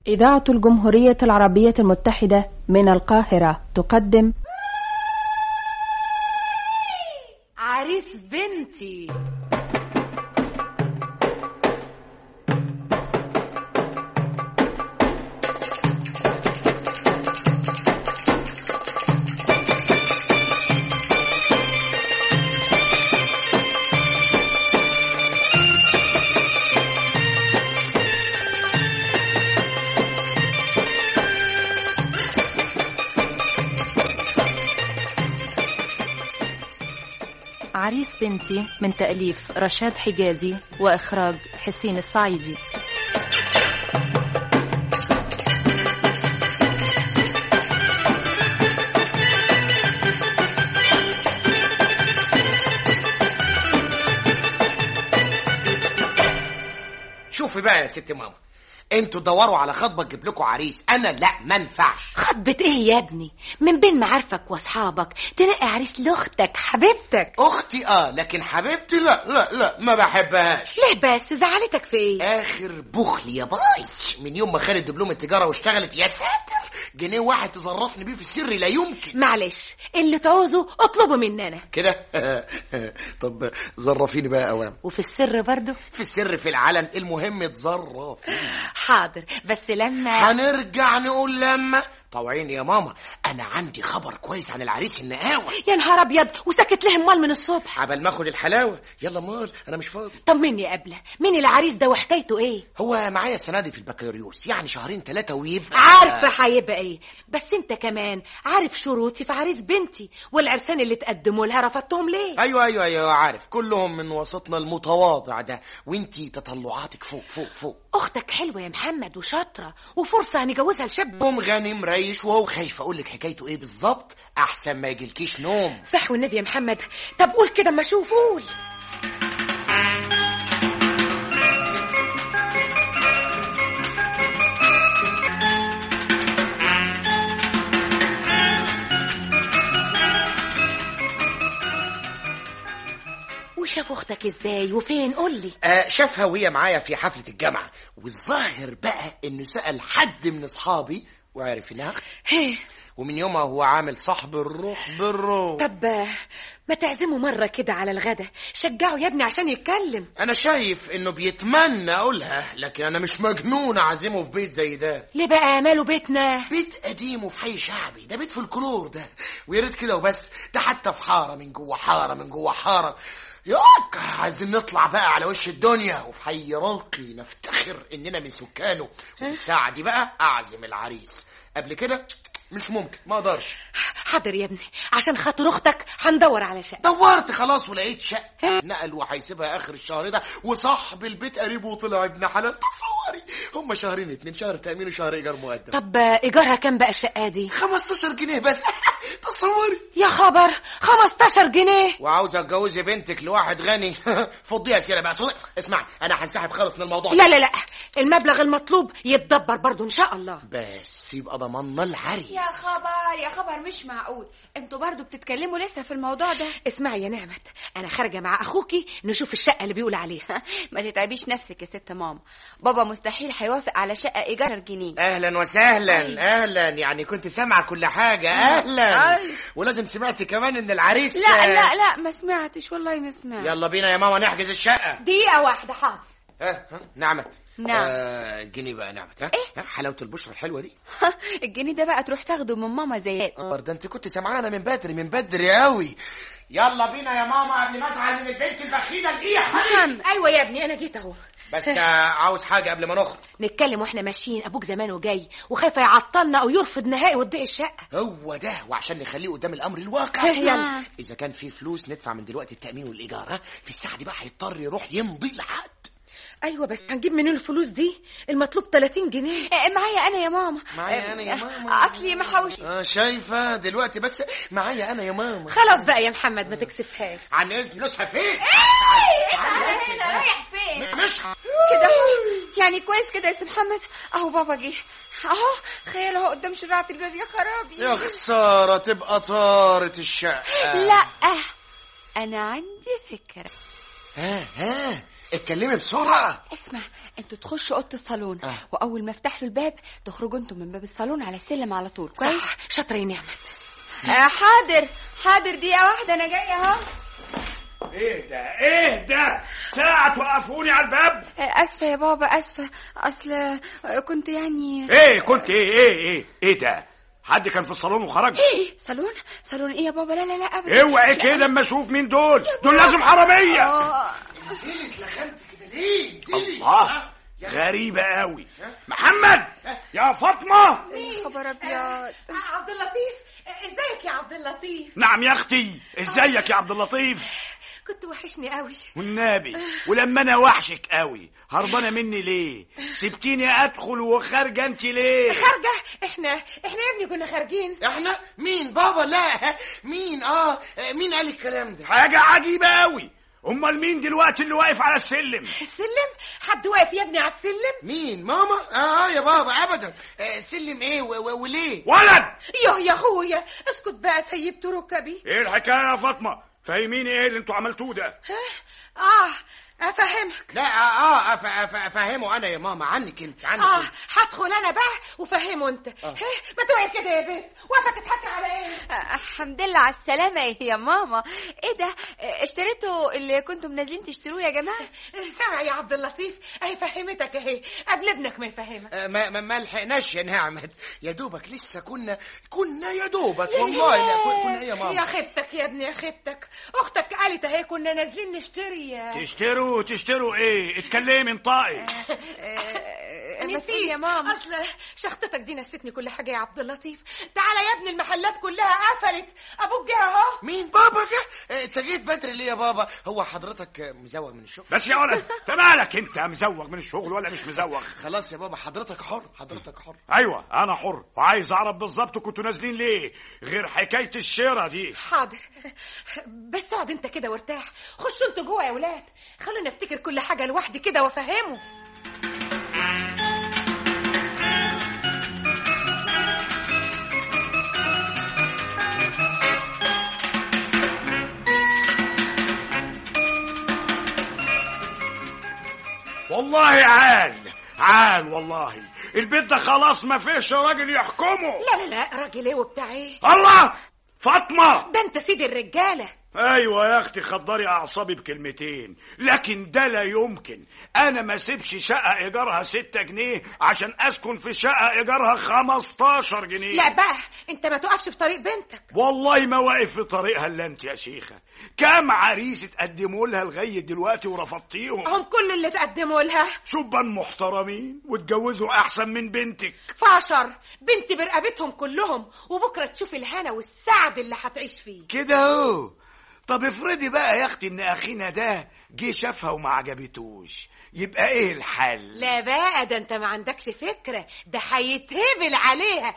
إذاعة الجمهورية العربية المتحدة من القاهرة تقدم عريس بنتي عريس بنتي من تأليف رشاد حجازي وإخراج حسين الصعيدي شوفي بقى يا ست ماما انتوا دوروا على خطبه تجيب لكم عريس انا لا ما ينفعش خطبة ايه يا ابني من بين معارفك واصحابك تنقي عريس لاختك حبيبتك اختي اه لكن حبيبتي لا لا لا ما بحبهاش ليه بس زعلتك في ايه اخر بخل يا باي من يوم ما خدت دبلوم التجاره واشتغلت يا ساتر جنيه واحد تزرفني بيه في السر لا يمكن معلش اللي تعوزه اطلبه مننا كده طب زرفيني بقى اوام وفي السر برضو في السر في العلن المهم تزرف حاضر بس لما هنرجع نقول لما طوعين يا ماما انا عندي خبر كويس عن العريس النقاوه يا نهار ابيض وسكت لهم مال من الصبح عبل ما اخد الحلاوه يلا مال انا مش فاضي طمني قبله مين العريس ده وحكايته ايه هو معايا السنه دي في البكالوريوس يعني شهرين ثلاثه ويبقى عارفه هيبقى ايه بس انت كمان عارف شروطي في عريس بنتي والعرسان اللي تقدموا لها رفضتهم ليه ايوه ايوه ايوه عارف كلهم من وسطنا المتواضع ده وانتي تطلعاتك فوق فوق فوق اختك حلوه يا محمد وشاطره وفرصه هنجوزها لشاب قوم غني مريش وهو خايف اقول لك حكايته ايه بالظبط احسن ما يجيلكيش نوم صح والنبي يا محمد طب قول كده اما اشوف قول وشاف اختك ازاي وفين قول لي آه شافها وهي معايا في حفله الجامعه والظاهر بقى انه سال حد من اصحابي وعرف انها اختي ومن يومها هو عامل صاحب الروح بالروح طب ما تعزمه مرة كده على الغدا شجعه يا ابني عشان يتكلم انا شايف انه بيتمنى اقولها لكن انا مش مجنون اعزمه في بيت زي ده ليه بقى ماله بيتنا بيت قديم وفي حي شعبي ده بيت فولكلور ده ويا ريت كده وبس ده حتى في حاره من جوه حاره من جوه حاره ياك عايزين نطلع بقى على وش الدنيا وفي حي راقي نفتخر اننا من سكانه وفي الساعه دي بقى اعزم العريس قبل كده مش ممكن ما اقدرش حاضر يا ابني عشان خاطر اختك هندور على شقه دورت خلاص ولقيت شقه نقل وهيسيبها اخر الشهر ده وصاحب البيت قريبه وطلع ابن حلال تصوري هم شهرين اتنين شهر تامين وشهر ايجار مقدم طب ايجارها كام بقى الشقه دي 15 جنيه بس تصوري يا خبر 15 جنيه وعاوزه اتجوزي بنتك لواحد غني فضيها سيره بقى صدق اسمعي انا هنسحب خالص من الموضوع لا لا لا المبلغ المطلوب يتدبر برضه ان شاء الله بس يبقى ضمننا العريس يا خبر يا خبر مش معقول انتوا برضو بتتكلموا لسه في الموضوع ده اسمعي يا نعمت انا خارجه مع اخوكي نشوف الشقه اللي بيقول عليها ما تتعبيش نفسك يا ست ماما بابا مستحيل هيوافق على شقه ايجار جنيه اهلا وسهلا أي. اهلا يعني كنت سامعه كل حاجه اهلا أي. ولازم سمعتي كمان ان العريس لا لا لا ما سمعتش والله ما سمعت يلا بينا يا ماما نحجز الشقه دقيقه واحده حاضر ها ها نعمت نعم. آه جنيه بقى نعمت ها إيه؟ ها، حلاوه البشرى الحلوه دي الجنيه ده بقى تروح تاخده من ماما زي آه، ده انت كنت سامعانا من بدري من بدري قوي يلا بينا يا ماما قبل ما ازعل من البنت البخيله القيحه دي. ايوه يا ابني انا جيت اهو بس آه عاوز حاجه قبل ما نخرج نتكلم واحنا ماشيين ابوك زمانه جاي وخايف يعطلنا او يرفض نهائي ويدعي الشقه هو ده وعشان نخليه قدام الامر الواقع يلا. اذا كان في فلوس ندفع من دلوقتي التامين والايجار ها في الساعه دي بقى هيضطر يروح يمضي العقد ايوه بس هنجيب منين الفلوس دي المطلوب 30 جنيه آه، معايا انا يا ماما معايا أنا يا آه، ماما. اصلي محوش اه شايفه دلوقتي بس معايا انا يا ماما خلاص بقى يا محمد ما تكسفهاش عن اذن نصحى فين هنا رايح فين مش كده اهو يعني كويس كده يا سي محمد اهو بابا جه اهو تخيل اهو قدام شراعة الباب يا خرابي يا خساره تبقى طارت الشقه لا انا عندي فكرة ها ها اتكلمي بسرعه اسمع انتوا تخشوا اوضه الصالون آه. واول ما افتح له الباب تخرجوا انتوا من باب الصالون على السلم على طول كويس صح شاطره يا نعمت آه حاضر حاضر دقيقه واحده انا جايه اهو ايه ده ايه ده ساعة توقفوني على الباب آه، اسفه يا بابا اسفه اصل آه، كنت يعني ايه كنت ايه ايه ايه ايه ده حد كان في الصالون وخرج صالون صالون ايه يا بابا لا لا لا ابدا اوعي كده اما اشوف مين دول دول لازم حرامية آه، انزلي اتلخمت كده ليه انزلي الله غريبة قوي محمد يا فاطمة خبر ابيض عبد اللطيف ازيك يا عبد اللطيف نعم يا اختي ازيك يا عبد اللطيف كنت وحشني قوي والنبي ولما انا وحشك قوي هربانه مني ليه سبتيني ادخل وخارجه انت ليه خارجه احنا احنا يا ابني كنا خارجين احنا مين بابا لا مين اه مين قال الكلام ده حاجه عجيبه قوي امال مين دلوقتي اللي واقف على السلم السلم حد واقف يا ابني على السلم مين ماما اه آه يا بابا ابدا آه سلم ايه و- و- وليه ولد يا يا اخويا اسكت بقى سيبت ركبي ايه الحكايه يا فاطمه فاهميني ايه اللي انتوا عملتوه ده اه افهمك لا اه اه أف- أف- افهمه انا يا ماما عنك انت عنك اه انت هدخل انا بقى وفهمه انت آه. هه، ما توعي كده يا بنت واقفه تضحكي على ايه آه، الحمد لله على السلامة يا ماما ايه ده آه، اشتريتوا اللي كنتم نازلين تشتروه يا جماعة سامع يا عبد اللطيف اهي فهمتك اهي قبل ابنك ما يفهمك آه، ما ما, ما لحقناش يا نعمت يا دوبك لسه كنا كنا يا دوبك والله لا كنا- كنا إيه يا يا ماما خيبتك يا ابني يا خيبتك اختك قالت اهي كنا نازلين نشتري تشتروا تشتروا ايه اتكلمي انطقي آه، بس نسيت إيه يا ماما اصل شخطتك دي نسيتني كل حاجه يا عبد اللطيف تعالى يا ابني المحلات كلها قفلت ابوك جه اهو مين بابا جه آه، انت جيت بدري ليه يا بابا هو حضرتك آه، مزوغ من الشغل بس يا ولد انت مالك انت مزوغ من الشغل ولا مش مزوغ خلاص يا بابا حضرتك حر حضرتك حر ايوه انا حر وعايز اعرف بالظبط كنتوا نازلين ليه غير حكايه الشيره دي حاضر بس اقعد انت كده وارتاح خشوا انتوا جوه يا ولاد خلوني افتكر كل حاجه لوحدي كده وافهمه والله عال عال والله البيت ده خلاص ما فيش راجل يحكمه لا لا لا راجل ايه وبتاع ايه الله فاطمه ده انت سيد الرجاله ايوه يا اختي خدري اعصابي بكلمتين لكن ده لا يمكن انا ما اسيبش شقه ايجارها ستة جنيه عشان اسكن في شقه ايجارها 15 جنيه لا بقى انت ما تقفش في طريق بنتك والله ما واقف في طريقها الا انت يا شيخه كام عريس اتقدموا لها لغايه دلوقتي ورفضتيهم هم كل اللي تقدموا لها شبان محترمين واتجوزوا احسن من بنتك فاشر بنتي برقبتهم كلهم وبكره تشوف الهنا والسعد اللي هتعيش فيه كده اهو طب افرضي بقى يا اختي ان اخينا ده جه شافها وما عجبتوش يبقى ايه الحل لا بقى ده انت ما عندكش فكره ده هيتهبل عليها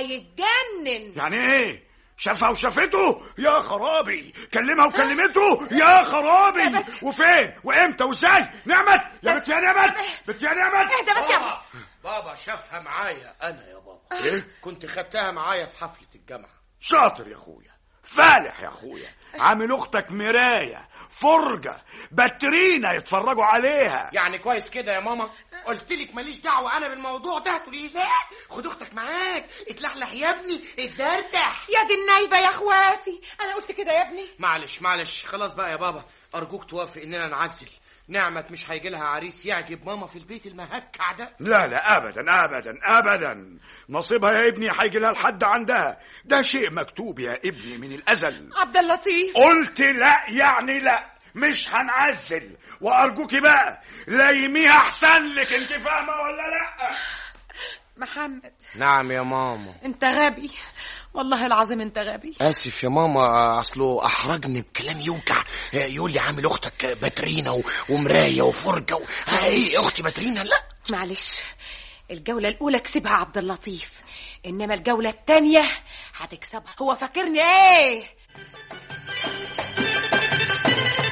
هيتجنن يعني ايه شافها وشافته يا خرابي كلمها وكلمته يا خرابي لا بس- وفين وامتى وازاي نعمت يا بس- بنت يا نعمت بنت يا نعمت اهدى بس يا بابا بابا شافها معايا انا يا بابا ايه كنت خدتها معايا في حفله الجامعه شاطر يا اخويا فالح يا اخويا عامل اختك مرايه فرجه باترينا يتفرجوا عليها يعني كويس كده يا ماما قلت لك ماليش دعوه انا بالموضوع ده تقولي لا خد اختك معاك اتلحلح يا ابني اتدردح يا دي النايبه يا اخواتي انا قلت كده يا ابني معلش معلش خلاص بقى يا بابا ارجوك توافق اننا نعزل نعمة مش هيجي لها عريس يعجب ماما في البيت المهكع ده لا لا ابدا ابدا ابدا نصيبها يا ابني هيجي لها لحد عندها ده شيء مكتوب يا ابني من الازل عبد اللطيف قلت لا يعني لا مش هنعزل وارجوكي بقى لايميها احسن لك انت فاهمه ولا لا محمد نعم يا ماما انت غبي والله العظيم انت غبي اسف يا ماما اصله احرجني بكلام يوجع يقول لي عامل اختك باترينا و- ومرايه وفرجه و... ها ايه اختي باترينا لا معلش الجولة الأولى كسبها عبد اللطيف إنما الجولة التانية هتكسبها هو فاكرني إيه؟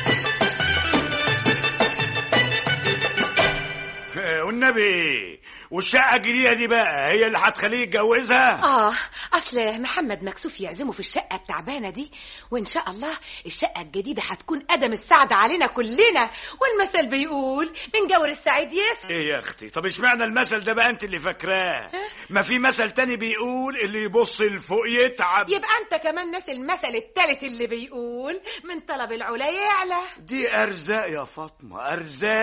والنبي والشقه الجديده دي بقى هي اللي هتخليه يتجوزها اه اصل محمد مكسوف يعزمه في الشقه التعبانه دي وان شاء الله الشقه الجديده هتكون قدم السعد علينا كلنا والمثل بيقول من جور السعيد يس ايه يا اختي طب اشمعنى المثل ده بقى انت اللي فاكراه ما في مثل تاني بيقول اللي يبص لفوق يتعب يبقى انت كمان ناس المثل التالت اللي بيقول من طلب العلا يعلى دي ارزاق يا فاطمه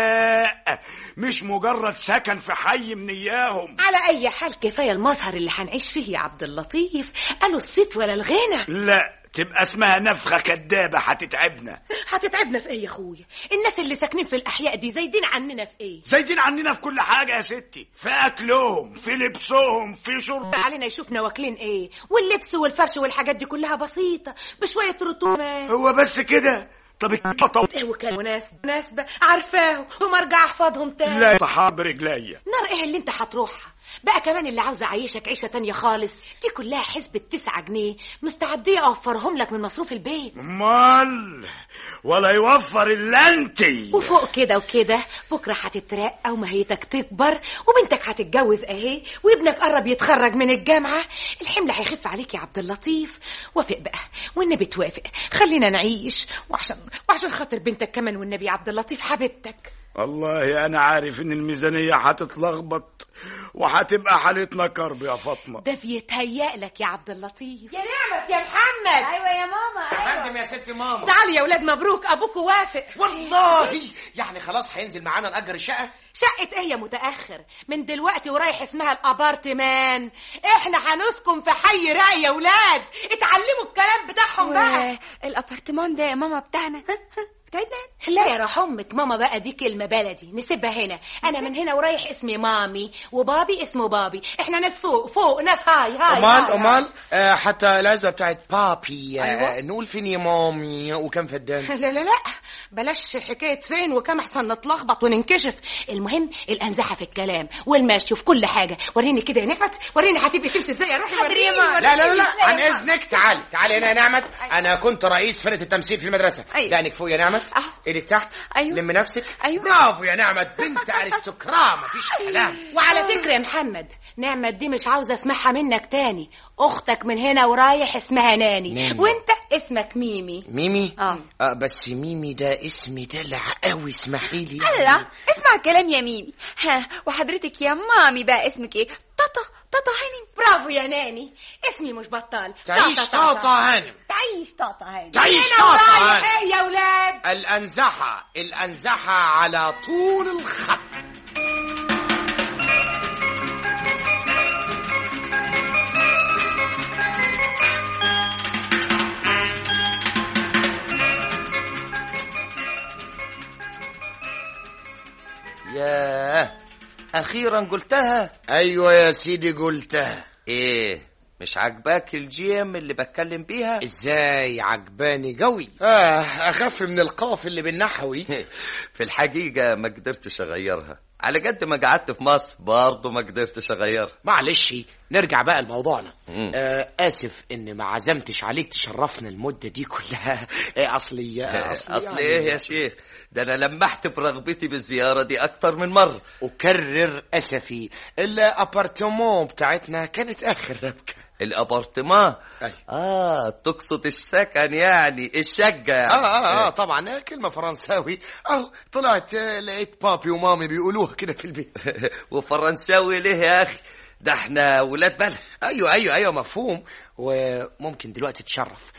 ارزاق مش مجرد سكن في حي من اياهم على اي حال كفايه المظهر اللي هنعيش فيه يا عبد اللطيف قالوا الصيت ولا الغنى لا تبقى اسمها نفخه كدابه هتتعبنا هتتعبنا في ايه يا اخويا الناس اللي ساكنين في الاحياء دي زايدين عننا في ايه زايدين عننا في كل حاجه يا ستي في اكلهم في لبسهم في شرب علينا يشوفنا واكلين ايه واللبس والفرش والحاجات دي كلها بسيطه بشويه رطوبه هو بس كده طب الكطة ايه وكان مناسبة مناسبة عارفاه وما ارجع احفظهم تاني لا طحاب برجليا نار ايه اللي انت هتروحها بقى كمان اللي عاوز اعيشك عيشه تانية خالص دي كلها حسبة تسعة جنيه مستعدية اوفرهم لك من مصروف البيت امال ولا يوفر الا انتي وفوق كده وكده بكره هتترقى ومهيتك تكبر وبنتك هتتجوز اهي وابنك قرب يتخرج من الجامعه الحمل هيخف عليك يا عبد اللطيف وافق بقى والنبي توافق خلينا نعيش وعشان وعشان خاطر بنتك كمان والنبي يا عبد اللطيف حبيبتك والله انا عارف ان الميزانيه هتتلخبط وهتبقى حالتنا كرب يا فاطمه ده بيتهيأ لك يا عبد اللطيف يا نعمت يا محمد ايوه يا ماما فندم يا ست ماما تعالوا يا ولاد مبروك ابوك وافق والله يعني خلاص هينزل معانا نأجر الشقة شقة ايه يا متأخر من دلوقتي ورايح اسمها الابارتمان احنا هنسكن في حي رأي يا ولاد اتعلموا الكلام بتاعهم بقى الابارتمان ده يا ماما بتاعنا بتاعتنا لا يا روح امك ماما بقى دي كلمة بلدي نسيبها هنا انا من هنا ورايح اسمي مامي وبابي اسمه بابي احنا ناس فوق فوق ناس هاي هاي امال هاي. امال آه حتى العزة بتاعت بابي آه نقول فين يا مامي وكم فدان لا لا لا بلاش حكاية فين وكم احسن نتلخبط وننكشف المهم الانزحة في الكلام والمشي وفي كل حاجة وريني كده يا نعمت وريني هتبقي تمشي ازاي روحي حاضر يا وريني ماما. لا لا لا, لا. إزاي عن يا اذنك تعالي تعالي هنا يا نعمت انا كنت رئيس فرقه التمثيل في المدرسه أيوة. دقنك فوق يا نعمت أهو. ايدك تحت أيوة. لم نفسك أيوة. برافو يا نعمت بنت ارستقراء مفيش كلام وعلى فكرة يا محمد نعمة دي مش عاوزة اسمعها منك تاني اختك من هنا ورايح اسمها ناني, ناني. وانت اسمك ميمي ميمي آه. آه بس ميمي ده اسم دلع قوي اسمحي لي الله اسمع الكلام يا ميمي ها وحضرتك يا مامي بقى اسمك ايه طاطا طاطا هانم برافو يا ناني اسمي مش بطال تعيش طاطا هانم تعيش طاطا هانم تعيش هنا طاطا ورايح هانم ايه يا ولاد الأنزحة الأنزحة على طول الخط ياه اخيرا قلتها أيوة يا سيدي قلتها ايه مش عاجباك الجيم اللي بتكلم بيها ازاي عجباني قوي آه أخف من القاف اللي بالنحوي في الحقيقة ما قدرتش اغيرها على قد ما قعدت في مصر برضه ما قدرتش اغيرها معلش نرجع بقى لموضوعنا مم. آه آسف إن ما عزمتش عليك تشرفنا المدة دي كلها آه أصلي أصلي, اصل يعني ايه يا شيخ ده انا لمحت برغبتي بالزيارة دي اكتر من مرة أكرر أسفي الأبارتمون بتاعتنا كانت آخر ربكة الابارتمان أي. اه تقصد السكن يعني الشقة يعني آه, آه, آه طبعا آه، كلمة فرنساوي أهو طلعت آه، لقيت بابي ومامي بيقولوها كده في البيت وفرنساوي ليه يا اخي ده احنا ولاد بلد ايوه ايوه ايوه مفهوم وممكن دلوقتي تشرف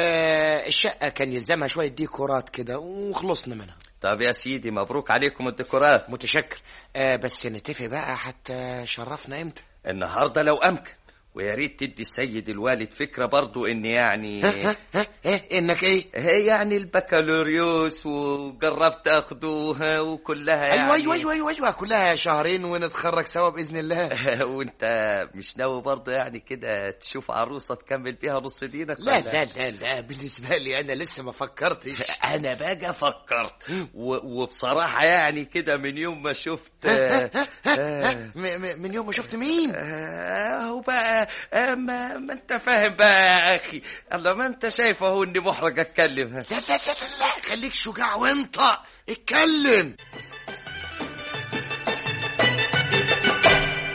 آه الشقه كان يلزمها شويه ديكورات كده وخلصنا منها طب يا سيدي مبروك عليكم الديكورات متشكر آه بس نتفق بقى حتى شرفنا امتى النهارده لو امكن ويا ريت تدي السيد الوالد فكره برضو ان يعني ها ها ها ايه انك ايه هي يعني البكالوريوس وجربت اخده ها، وكلها يعني ايوه ايوه ايوه ايوه ايوه كلها شهرين ونتخرج سوا باذن الله وانت مش ناوي برضه يعني كده تشوف عروسه تكمل بيها نص دينك لا ولا؟ لا لا لا بالنسبه لي انا لسه ما فكرتش انا بقى فكرت و- وبصراحه يعني كده من يوم ما شفت آه، آه، م- م- من يوم ما شفت مين آه، هو بقى آه، ما, ما انت فاهم بقى يا اخي الله ما انت شايف اهو اني محرج اتكلم لا لا لا لا, لا. خليك شجاع وانطق اتكلم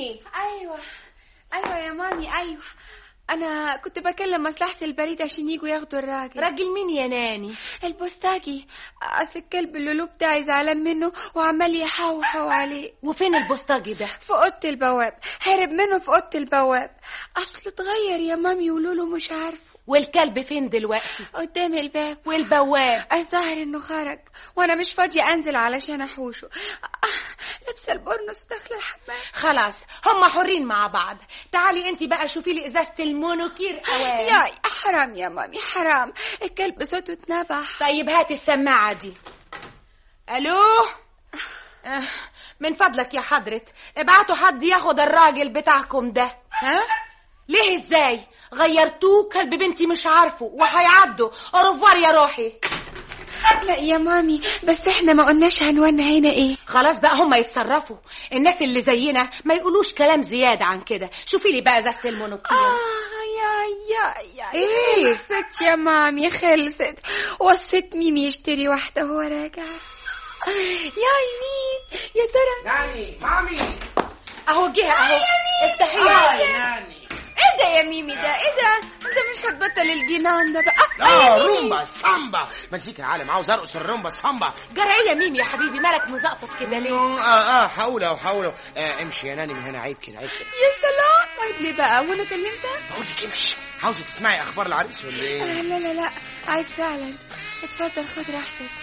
مامي ايوه ايوه يا مامي ايوه انا كنت بكلم مصلحة البريد عشان يجوا ياخدوا الراجل راجل مين يا ناني البوستاجي اصل الكلب اللولو بتاعي زعلان منه وعمال يحوحو عليه وفين البوسطجي ده في اوضه البواب هرب منه في اوضه البواب اصله اتغير يا مامي ولولو مش عارفه والكلب فين دلوقتي قدام الباب والبواب الظاهر انه خرج وانا مش فاضيه انزل علشان احوشه آه، لابسه البرنس وداخله الحمام خلاص هم حرين مع بعض تعالي انت بقى شوفي لي ازازه المونوكير اوان ياي حرام يا مامي حرام الكلب صوته اتنبح طيب هاتي السماعه دي الو آه، من فضلك يا حضرة ابعتوا حد ياخد الراجل بتاعكم ده ها ليه ازاي غيرتوه كلب بنتي مش عارفه وهيعدوا اوروفوار يا روحي لا يا مامي بس احنا ما قلناش عنواننا هنا ايه خلاص بقى هم يتصرفوا الناس اللي زينا ما يقولوش كلام زيادة عن كده شوفي لي بقى ازازة المونوكير آه يا يا يا إيه؟ خلصت يا مامي خلصت وصيت ميمي يشتري واحدة وهو راجع يا مين يا ترى ناني مامي اهو جه اهو افتحيها ناني ايه ده يا ميمي ده ايه ده انت مش هتبطل الجنان ده بقى اه رومبا سامبا مزيكا العالم عاوز ارقص الرومبا سامبا جرى ايه يا ميمي يا حبيبي مالك مزقطط كده ليه اه اه حاولوا حاولوا آه امشي يا ناني من هنا عيب كده عيب كده يا سلام عيب ليه بقى وانا كلمتك بقول لك امشي عاوزه تسمعي اخبار العريس ولا آه، ايه لا لا لا عيب فعلا اتفضل خد راحتك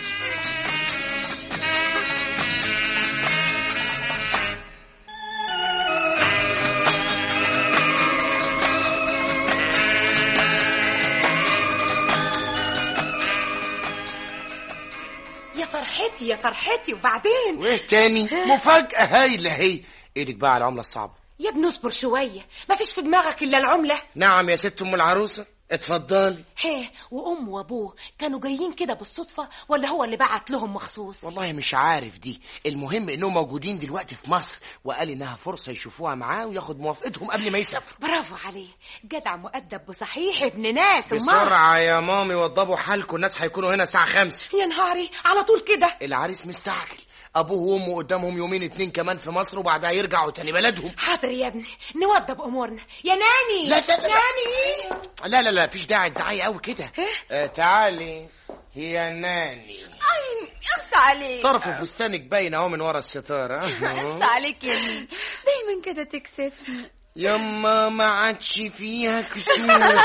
يا فرحتي يا فرحتي وبعدين وايه تاني مفاجاه هايله هي ايدك بقى على العمله الصعبه يا ابني اصبر شوية ما فيش في دماغك إلا العملة نعم يا ست ام العروسه اتفضلي هي وأم وأبوه كانوا جايين كده بالصدفة ولا هو اللي بعت لهم مخصوص والله مش عارف دي المهم انهم موجودين دلوقتي في مصر وقال انها فرصه يشوفوها معاه وياخد موافقتهم قبل ما يسافروا برافو عليه جدع مؤدب وصحيح ابن ناس أمال. بسرعه يا مامي وضبوا حالكم الناس هيكونوا هنا الساعه خمسة يا نهاري على طول كده العريس مستعجل ابوه وامه قدامهم يومين اتنين كمان في مصر وبعدها يرجعوا تاني بلدهم حاضر يا ابني نوضب أمورنا يا ناني لا، لا، لا، لا. ناني لا لا لا فيش داعي تزعقي قوي كده آه تعالي هي ناني اي اخصى عليك طرف فستانك باين اهو من ورا الستاره اخصى عليك يا مين دايما كده تكسفني يما ما عادش فيها كسوف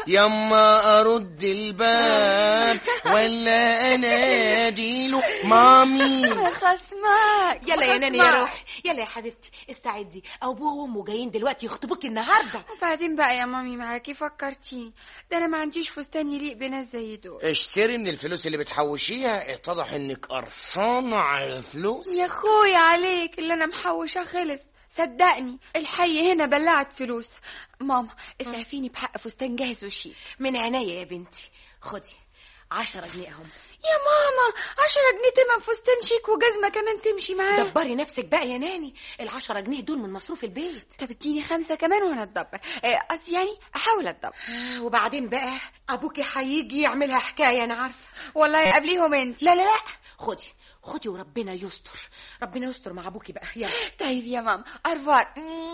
يما ارد الباب ولا انادي له مامي خصمك يلا يا ناني يا روحي يلا يا حبيبتي استعدي ابوه وامه جايين دلوقتي يخطبوك النهارده وبعدين بقى يا مامي معاكي فكرتيني ده انا ما عنديش فستان يليق بناس زي دول اشتري من الفلوس اللي بتحوشيها اتضح انك قرصانه على الفلوس يا اخويا عليك اللي انا محوشاه خلص صدقني الحي هنا بلعت فلوس ماما اسعفيني بحق فستان جاهز وشيك من عينيا يا بنتي خدي عشرة جنيه اهم يا ماما عشرة جنيه تمن فستان شيك وجزمة كمان تمشي معاه دبري نفسك بقى يا ناني العشرة جنيه دول من مصروف البيت طب اديني خمسة كمان وانا اتدبر آه، قصدي يعني احاول اتدبر آه، وبعدين بقى ابوكي هيجي يعملها حكايه انا عارفه والله قبليهم انت لا لا لا خدي خدي وربنا يستر ربنا يستر مع ابوكي بقى يلا طيب يا ماما ارفار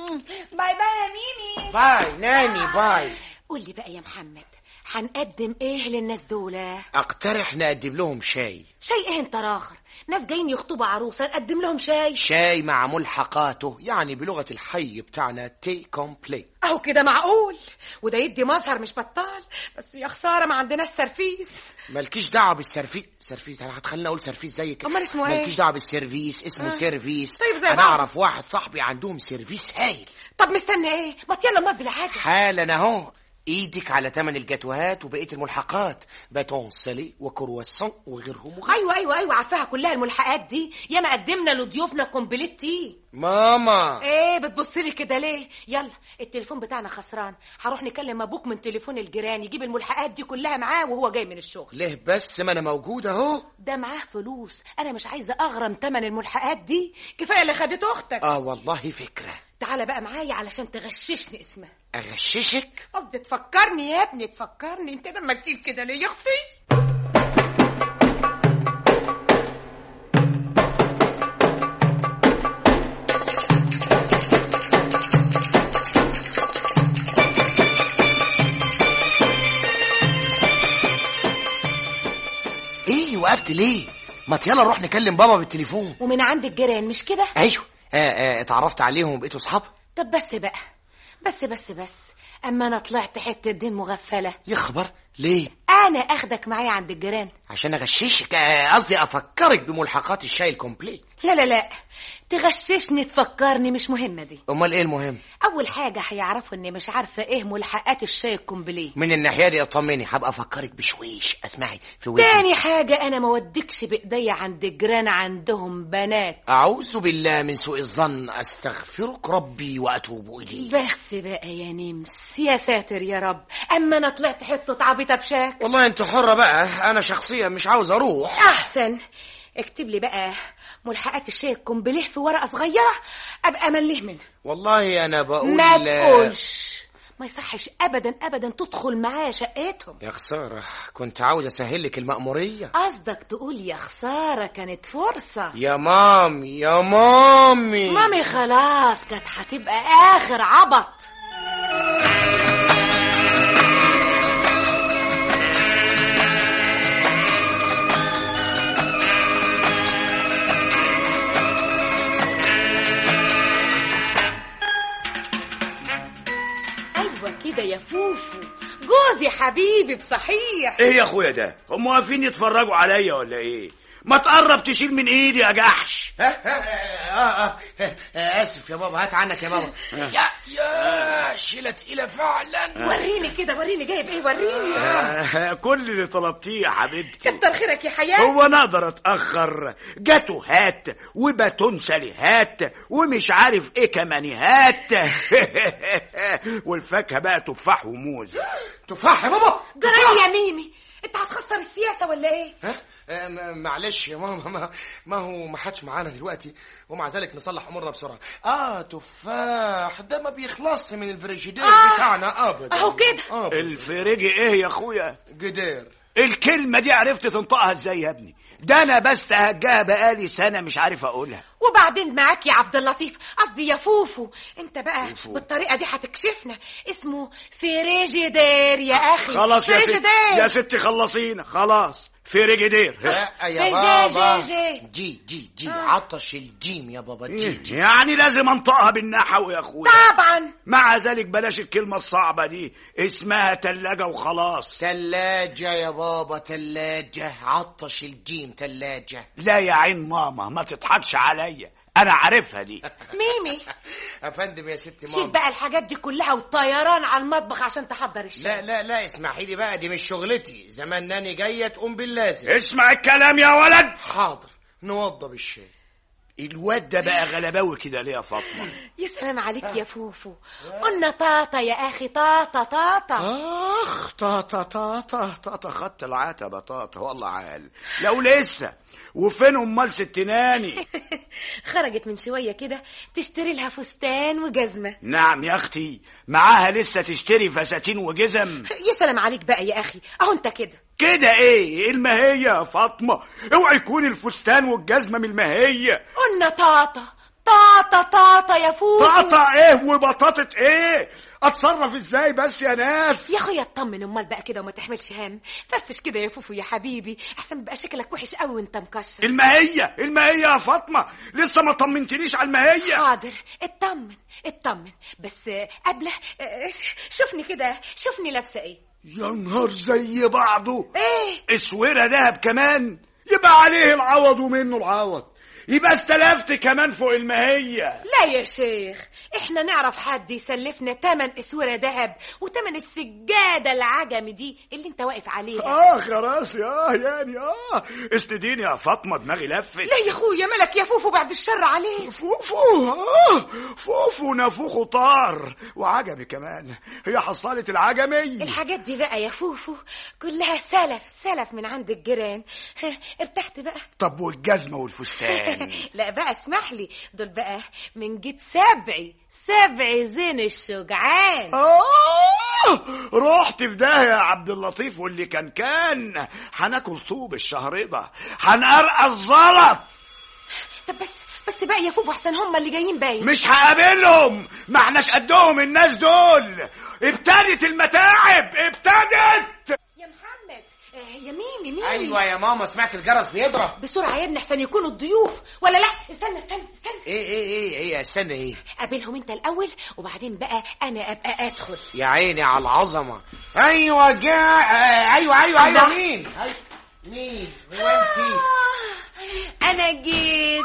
باي باي يا ميمي باي ناني باي قول لي بقى يا محمد هنقدم ايه للناس دول اقترح نقدم لهم شاي شيء ايه انت راخر ناس جايين يخطبوا عروسه نقدم لهم شاي شاي مع ملحقاته يعني بلغه الحي بتاعنا تي كومبلي اهو كده معقول وده يدي مظهر مش بطال بس يا خساره ما عندناش سرفيس مالكيش دعوه بالسرفيس سرفيس انا هتخليني اقول سرفيس زيك أمال اسمه إيه؟ مالكيش دعوه بالسيرفيس اسمه آه. سيرفيس طيب زي انا بعض. اعرف واحد صاحبي عندهم سيرفيس هايل طب مستني ايه ما يلا امال بالحاجه حالا اهو ايدك على تمن الجاتوهات وبقيه الملحقات باتون سالي وكرواسون وغيرهم وغيرهم ايوه ايوه ايوه عارفاها كلها الملحقات دي ياما قدمنا لضيوفنا كومبليت تي ماما ايه بتبصلي كده ليه يلا التليفون بتاعنا خسران هروح نكلم ابوك من تليفون الجيران يجيب الملحقات دي كلها معاه وهو جاي من الشغل ليه بس ما انا موجود اهو ده معاه فلوس انا مش عايزه اغرم تمن الملحقات دي كفايه اللي خدته اختك اه والله فكره تعالى بقى معايا علشان تغششني اسمها اغششك قصدي تفكرني يا ابني تفكرني انت دمك تقيل كده ليه يا اختي وقفت ليه ما يلا نروح نكلم بابا بالتليفون ومن عند الجيران مش كده ايوه آه آه اتعرفت عليهم وبقيتوا اصحاب طب بس بقى بس بس بس اما انا طلعت حته دين مغفله يا خبر ليه انا اخدك معايا عند الجيران عشان اغششك آه، قصدي افكرك بملحقات الشاي الكومبليت لا لا لا تغششني تفكرني مش مهمه دي امال ايه المهم اول حاجه هيعرفوا اني مش عارفه ايه ملحقات الشاي الكومبليه من الناحيه دي اطمني هبقى افكرك بشويش اسمعي في ودني تاني حاجة أنا ما وديكش بإيديا عند جيران عندهم بنات اعوذ بالله من سوء الظن استغفرك ربي واتوب اليه بس بقى يا نمس يا ساتر يا رب أما أنا طلعت حتة عبيطة بشاك والله انت حره بقى انا شخصيا مش عاوز اروح أحسن اكتب لي بقى ملحقات الشاي الكومبليه في ورقة صغيرة أبقى مليه منها والله انا بقول ما تقولش ما يصحش أبدا أبدا تدخل معايا شقتهم يا خساره كنت عاوز اسهل لك المأمورية قصدك تقول يا خسارة كانت فرصة يا مامي يا مامي مامي خلاص كانت هتبقى آخر عبط ايوه كده يا فوفو جوزي حبيبي بصحيح ايه يا اخويا ده هم واقفين يتفرجوا عليا ولا ايه ما تقرب تشيل من ايدي يا جحش ها ها آه آه آه اسف يا بابا هات عنك يا بابا يا يا شيلة تقيلة فعلا وريني كده وريني جايب ايه وريني آه، كل اللي طلبتيه يا حبيبتي كتر خيرك يا حياة هو انا اقدر اتاخر جاتو هات وباتونسلي هات ومش عارف ايه كمان هات والفاكهه بقى تفاح وموز تفاح يا بابا جرايه يا ميمي انت هتخسر السياسة ولا ايه ها آه، م- معلش يا ماما ما, ما هو ما حدش معانا دلوقتي ومع ذلك نصلح امورنا بسرعه اه تفاح ده ما بيخلصش من الفريجيدير آه. بتاعنا ابدا أهو كده. أبداً. الفريجي ايه يا اخويا جدير الكلمه دي عرفت تنطقها ازاي يا ابني ده انا بس تهجاها بقالي سنه مش عارف اقولها وبعدين معاك يا عبد اللطيف قصدي يا فوفو انت بقى فوفو. بالطريقه دي هتكشفنا اسمه فريجيدير يا اخي خلاص يا ستي فريجيدير يا ستي خلصينا خلاص فريجيدير لا يا جي- بابا جي- جي. جي جي جي آه. عطش الجيم يا بابا جي جي يعني لازم انطقها بالنحو يا اخويا طبعا مع ذلك بلاش الكلمة الصعبة دي اسمها تلاجة وخلاص تلاجة يا بابا تلاجة عطش الجيم تلاجة لا يا عين ماما ما تضحكش عليا انا عارفها دي ميمي افندم يا ستي شيل ماما بقى الحاجات دي كلها والطيران على المطبخ عشان تحضر الشاي لا لا لا اسمحي لي بقى دي مش شغلتي زمان ناني جايه تقوم باللازم اسمع الكلام يا ولد حاضر نوضب الشاي الواد ده بقى غلباوي كده ليه يا فاطمة يا سلام عليك يا فوفو قلنا طاطا يا اخي طاطا طاطا اخ طاطا طاطا طاطا خدت العتبة طاطا والله عال لو لسه وفين امال ست ناني خرجت من شويه كده تشتري لها فستان وجزمه نعم يا اختي معاها لسه تشتري فساتين وجزم يا سلام عليك بقى يا اخي اهو انت كده كده ايه المهية يا فاطمة اوعي يكون الفستان والجزمة من المهية قلنا طاطا طاطا طاطا يا فوفو طاطا ايه وبطاطة ايه اتصرف ازاي بس يا ناس يا اخويا اطمن امال بقى كده وما تحملش هم فرفش كده يا فوفو يا حبيبي احسن بقى شكلك وحش قوي وانت مكشر المهية المهية يا فاطمة لسه ما طمنتنيش على المهية حاضر اطمن اطمن بس قبله آه، شوفني كده شوفني لابسه ايه يا نهار زي بعضه ايه اسورة دهب كمان يبقى عليه العوض ومنه العوض يبقى استلفت كمان فوق المهية لا يا شيخ احنا نعرف حد يسلفنا تمن اسوره ذهب وتمن السجاده العجمي دي اللي انت واقف عليها اه خلاص اه يعني اه استديني يا فاطمة دماغي لفت لا يا اخويا مالك يا فوفو بعد الشر عليك فوفو اه فوفو نافوخ طار وعجمي كمان هي حصلت العجمي الحاجات دي بقى يا فوفو كلها سلف سلف من عند الجيران ها، ارتحت بقى طب والجزمة والفستان لا بقى اسمح لي دول بقى من جيب سبعي سبعي زين الشجعان آه رحت في ده يا عبد اللطيف واللي كان كان هناكل طوب الشهر ده هنقرقع الزلط طب بس بس بقى يا فوفو احسن هم اللي جايين باين مش هقابلهم ما احناش قدهم الناس دول ابتدت المتاعب ابتدت يا محمد آه، يا ميمي ميمي ايوه يا ماما سمعت الجرس بيضرب بسرعه يا ابني احسن يكونوا الضيوف ولا لا استنى استنى استنى ايه ايه ايه ايه استنى ايه قابلهم انت الاول وبعدين بقى انا ابقى ادخل يا عيني على العظمه ايوه جا آه، ايوه ايوه ايوه مين أيوة. مين هو انتي انا جيت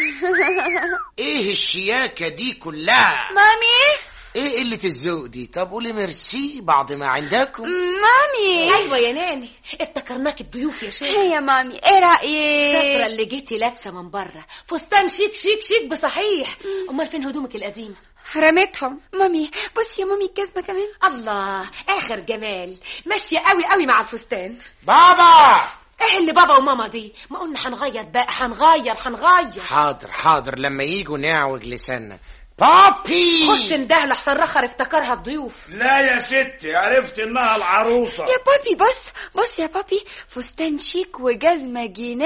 ايه الشياكه دي كلها مامي ايه قله الذوق دي طب قولي ميرسي بعد ما عندكم مامي ايوه يا ناني افتكرناك الضيوف يا شيخ هي يا مامي ايه رايك شاطره اللي جيتي لابسه من بره فستان شيك شيك شيك بصحيح امال فين هدومك القديمه رميتهم مامي بصي يا مامي الجزمه كمان الله اخر جمال ماشيه قوي قوي مع الفستان بابا ايه اللي بابا وماما دي ما قلنا هنغير بقى هنغير هنغير حاضر حاضر لما يجوا نعوج لساننا بابي خش اندهله احسن رخر افتكرها الضيوف لا يا ستي عرفت انها العروسه يا بابي بص بص يا بابي فستان شيك وجزمه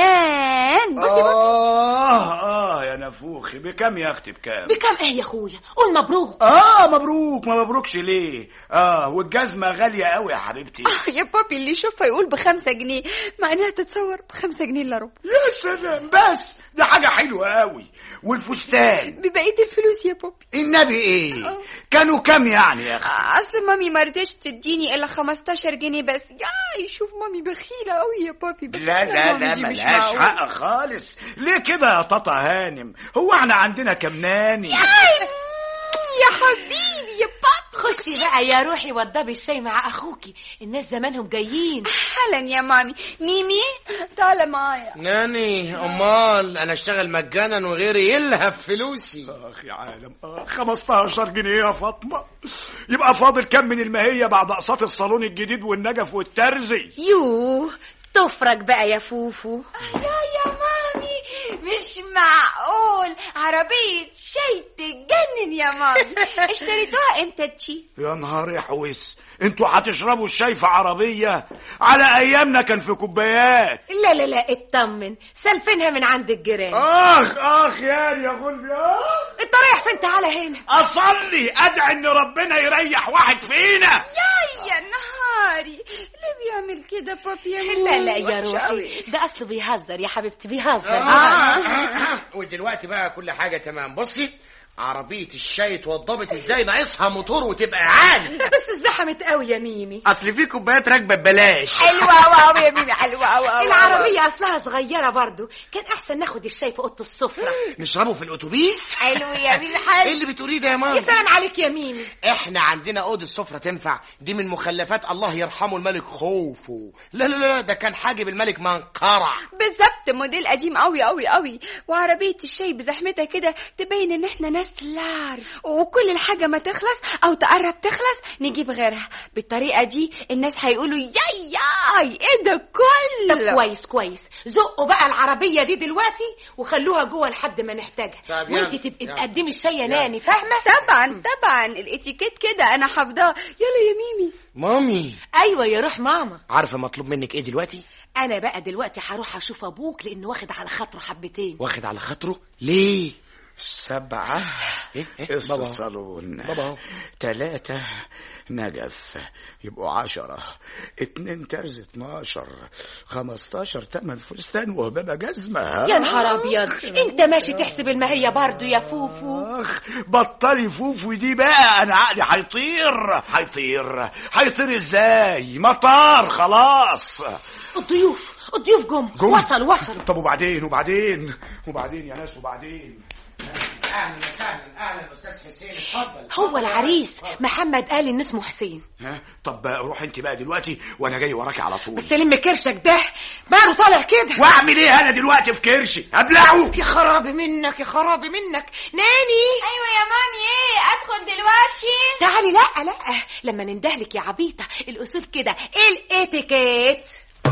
جنان بصي بصي اه اه يا نفوخي بكام يا اختي بكام بكام ايه يا اخويا قول مبروك اه مبروك ما مبروكش ليه اه والجزمه غاليه قوي يا حبيبتي يا بابي اللي يشوفها يقول بخمسة جنيه مع انها تتصور بخمسة جنيه الا ربع يا سلام بس ده حاجه حلوه قوي والفستان ببقية الفلوس يا بابي النبي ايه كانوا كام يعني يا اخي اصل مامي ما رضتش تديني الا 15 جنيه بس يا يشوف مامي بخيله قوي يا بابي بس لا يا لا مامي لا دي مش ملهاش معقول. حق خالص ليه كده يا طاطا هانم هو احنا عندنا كام ناني أي، يا حبيبي يا بابي خشي بقى يا روحي وضبي الشاي مع اخوكي الناس زمانهم جايين حالا يا مامي ميمي تعالى معايا ناني امال انا اشتغل مجانا وغيري يلهف فلوسي اخ يا عالم آه 15 جنيه يا فاطمه يبقى فاضل كام من المهيه بعد اقساط الصالون الجديد والنجف والترزي يوه تفرج بقى يا فوفو لا يا مامي مش معقول عربية شاي تجنن يا مامي اشتريتوها امتى تشي يا نهار احوس انتوا هتشربوا الشاي في عربيه على ايامنا كان في كوبايات لا لا لا اطمن سلفينها من عند الجيران اخ اخ يا يا غلبي اخ انت رايح فين تعالى هنا اصلي ادعي ان ربنا يريح واحد فينا يا يا نهاري ليه بيعمل كده بابي يا لا لا يا وحشة أوي. روحي ده اصله بيهزر يا حبيبتي بيهزر ودلوقتي بقى كل حاجه تمام بصي عربية الشاي اتوضبت ازاي ناقصها موتور وتبقى عالي بس ازدحمت قوي يا ميمي اصل في كوبايات راكبه ببلاش حلوة أوي أوي يا ميمي حلوة أوي أوي العربية اصلها صغيرة برضو كان احسن ناخد الشاي في اوضة السفرة نشربه في الاتوبيس حلو يا ميمي ايه حلو اللي بتقوليه ده يا ماما يا سلام عليك يا ميمي احنا عندنا اوضه السفره تنفع دي من مخلفات الله يرحمه الملك خوفو لا لا لا ده كان حاجب الملك منقرع بالظبط موديل قديم قوي قوي قوي وعربية الشاي بزحمتها كده تبين ان احنا ناس لار وكل الحاجة ما تخلص او تقرب تخلص نجيب غيرها بالطريقة دي الناس هيقولوا ياي ياي ايه ده طب كله كويس كويس زقوا بقى العربية دي دلوقتي وخلوها جوه لحد ما نحتاجها طب يلا، وانت تبقي يلا. تقدمي الشاي يا يلا. ناني فاهمة طبعا طبعا الاتيكيت كده انا حافظاه يلا يا ميمي مامي ايوه يا روح ماما عارفه مطلوب منك ايه دلوقتي انا بقى دلوقتي هروح اشوف ابوك لانه واخد على خاطره حبتين واخد على خاطره ليه سبعة ايه ايه قسط بابا الصالون بابا اهو. تلاتة نجف يبقوا عشرة اتنين ترز اتناشر خمستاشر تمن فستان وهبابة جزمة يا نهار ابيض انت ماشي تحسب المهية برضو يا فوفو اخ بطلي فوفو دي بقى انا عقلي هيطير هيطير هيطير ازاي مطار خلاص الضيوف الضيوف جم جم؟ وصلوا وصلوا طب وبعدين وبعدين وبعدين يا ناس وبعدين اهلا وسهلا اهلا استاذ حسين اتفضل هو العريس محمد قال ان اسمه حسين ها طب روح انت بقى دلوقتي وانا جاي وراكي على طول بس لم كرشك ده بقى طالع كده واعمل ايه انا دلوقتي في كرشي ابلعه يا خرابي منك يا خرابي منك ناني ايوه يا مامي ايه ادخل دلوقتي تعالي لا لا لما نندهلك يا عبيطة الأصول كده الاتيكيت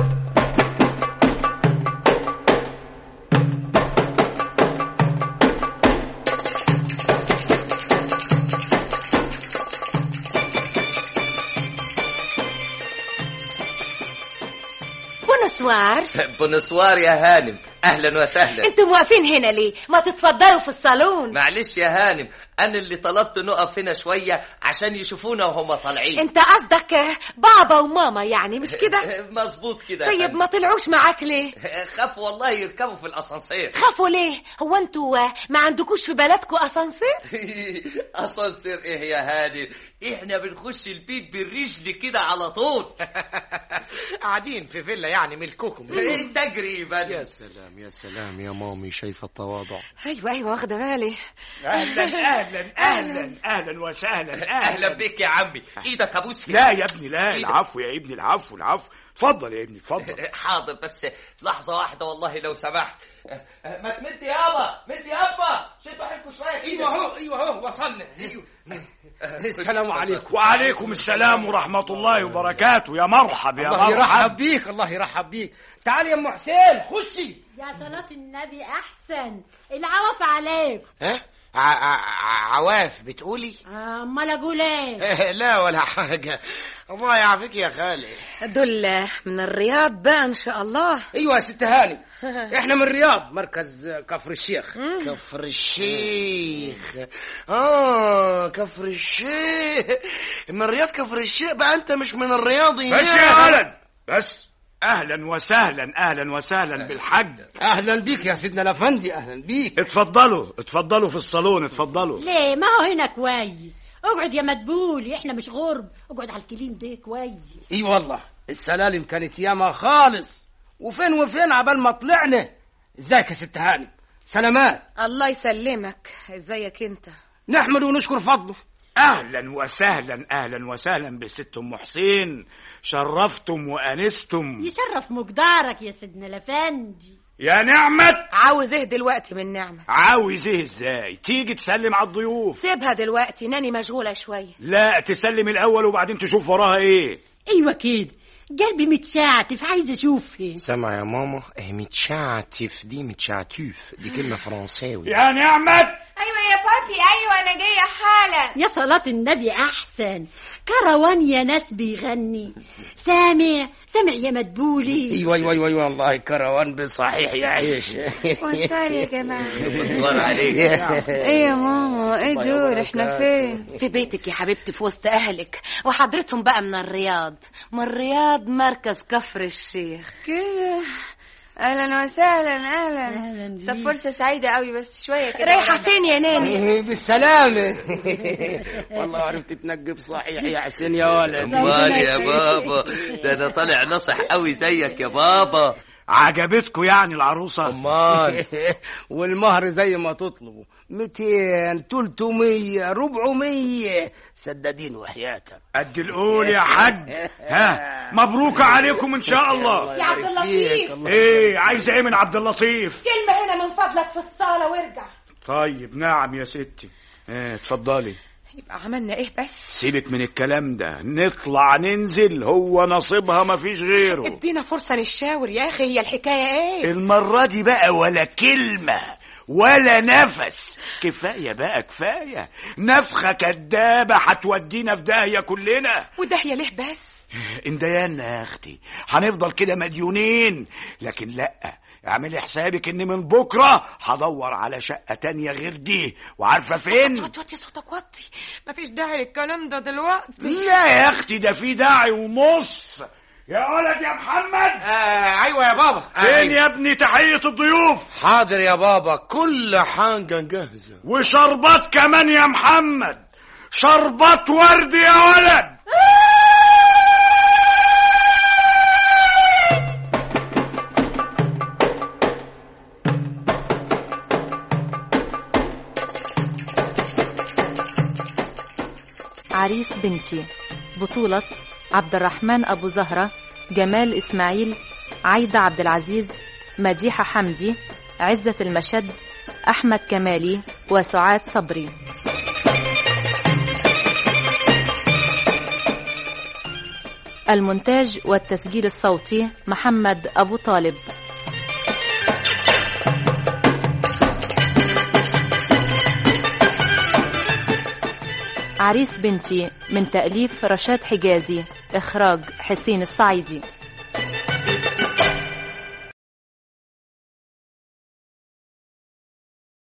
بونسوار بونسوار يا هانم اهلا وسهلا انتم واقفين هنا ليه ما تتفضلوا في الصالون معلش يا هانم انا اللي طلبت نقف هنا شويه عشان يشوفونا وهم طالعين انت قصدك بابا وماما يعني مش كده مظبوط كده يا طيب فندم. ما طلعوش معاك ليه خافوا والله يركبوا في الاسانسير خافوا ليه هو انتوا ما عندكوش في بلدكم اسانسير اسانسير ايه يا هادي احنا بنخش البيت بالرجل كده على طول قاعدين في فيلا يعني ملككم تقريبا يا سلام يا سلام يا مامي شايفه التواضع ايوه ايوه واخده بالي اهلا اهلا اهلا اهلا وسهلا اهلا بك يا عمي ايدك ابوس فيها. لا يا ابني لا العفو يا ابني العفو العفو اتفضل يا ابني اتفضل حاضر بس لحظة واحدة والله لو سمحت ما تمد يابا مد يابا شدوا حيلكم شوية ايوه اهو ايوه اهو وصلنا ايوه السلام عليكم وعليكم السلام ورحمة الله وبركاته يا مرحب يا الله يرحب مرحب بيك الله يرحب بيك تعالي يا ام حسين خشي يا صلاة النبي أحسن العوف عليك ها ع- ع- عواف بتقولي أمال أقول إيه لا ولا حاجة الله يعافيك يا خالي دول من الرياض بقى ان شاء الله ايوه يا ست هاني احنا من الرياض مركز كفر الشيخ كفر الشيخ اه كفر الشيخ من رياض كفر الشيخ بقى انت مش من الرياضي بس يا ولد بس اهلا وسهلا اهلا وسهلا بالحج اهلا بيك يا سيدنا الافندي اهلا بيك اتفضلوا اتفضلوا في الصالون اتفضلوا ليه ما هو هنا كويس اقعد يا مدبولي احنا مش غرب اقعد على الكليم ده كويس اي والله السلالم كانت ياما خالص وفين وفين عبال ما طلعنا ازيك يا ست هاني سلامات الله يسلمك ازيك انت نحمد ونشكر فضله اهلا وسهلا اهلا وسهلا بست ام حسين شرفتم وانستم يشرف مقدارك يا سيدنا الافندي يا نعمت عاوز ايه دلوقتي من نعمه عاوز ايه ازاي تيجي تسلم على الضيوف سيبها دلوقتي ناني مشغوله شويه لا تسلم الاول وبعدين تشوف وراها ايه ايوه كده قلبي متشعتف عايز اشوفه سامع يا ماما ايه متشعتف دي متشعتوف دي كلمة فرنساوي يا نعمت ايوه يا بابي ايوه انا جايه حالا يا صلاة النبي أحسن كروان يا ناس بيغني سامع سامع يا مدبولي ايوه ايوه ايوه ايوه والله كروان بصحيح يا عيش وصار يا جماعه دور عليك ايه يا ماما ايه دول احنا فين في بيتك يا حبيبتي في وسط اهلك وحضرتهم بقى من الرياض من الرياض مركز كفر الشيخ كده اهلا وسهلا اهلا أهلاً طب بيك. فرصه سعيده قوي بس شويه كده رايحه ورجع. فين يا ناني بالسلامة والله عرفت تنقب صحيح يا حسين يا ولد امال يا بابا ده انا طالع نصح قوي زيك يا بابا عجبتكم يعني العروسة امال والمهر زي ما تطلبوا 200 300 400 سدادين وحياتك قد القول يا حاج ها مبروك عليكم ان شاء الله يا عبد اللطيف ايه عايزه ايه من عبد اللطيف كلمه هنا من فضلك في الصاله وارجع طيب نعم يا ستي ايه اتفضلي يبقى عملنا ايه بس سيبك من الكلام ده نطلع ننزل هو نصيبها مفيش غيره ادينا فرصه نشاور يا اخي هي الحكايه ايه المرة دي بقى ولا كلمة ولا نفس كفاية بقى كفاية نفخة كدابة هتودينا في داهية كلنا وداهيه ليه بس انديانا يا اختي هنفضل كده مديونين لكن لا اعملي حسابك ان من بكرة هدور على شقة تانية غير دي وعارفة فين وطي وطي صوتك وطي مفيش داعي للكلام ده دلوقتي لا يا اختي ده في داعي ومص يا ولد يا محمد آه ايوه يا بابا فين يا ابني تحية الضيوف حاضر يا بابا كل حاجة جاهزة وشربات كمان يا محمد شربات ورد يا ولد عريس بنتي بطولة عبد الرحمن أبو زهرة جمال إسماعيل عايدة عبد العزيز مديحة حمدي عزة المشد أحمد كمالي وسعاد صبري المونتاج والتسجيل الصوتي محمد أبو طالب عريس بنتي من تأليف رشاد حجازي إخراج حسين الصعيدي